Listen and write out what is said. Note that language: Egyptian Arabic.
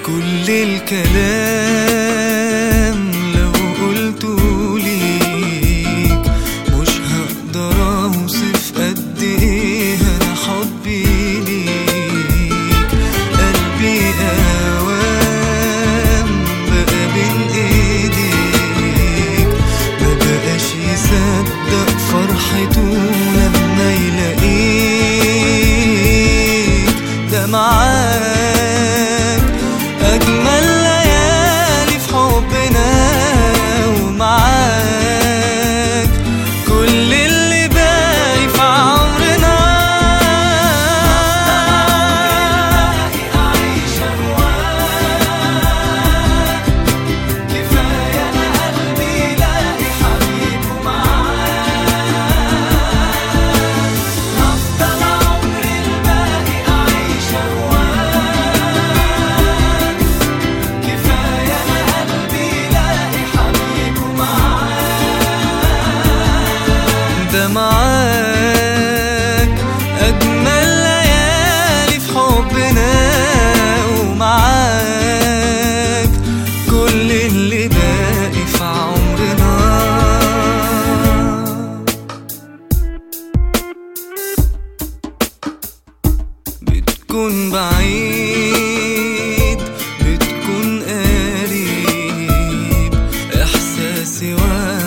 كل الكلام لو قلته ليك مش هقدر اوصف قد ايه انا حبي ليك قلبي اوام بقى بين ايديك ما بقاش يصدق فرحته لما يلاقيك ده معاك أجمل ليالي في حبنا ومعاك كل اللي باقي في عمرنا أعيش أهواك كفاية أنا قلبي يلاقي حبيبه معاك هفضل عمري الباقي أعيش أهواك كفاية أنا قلبي يلاقي حبيبه معاك ده معاك أجمل ليالي في حبنا ومعاك كل اللي باقي في عمرنا بتكون بعيد بتكون قريب احساسي واحد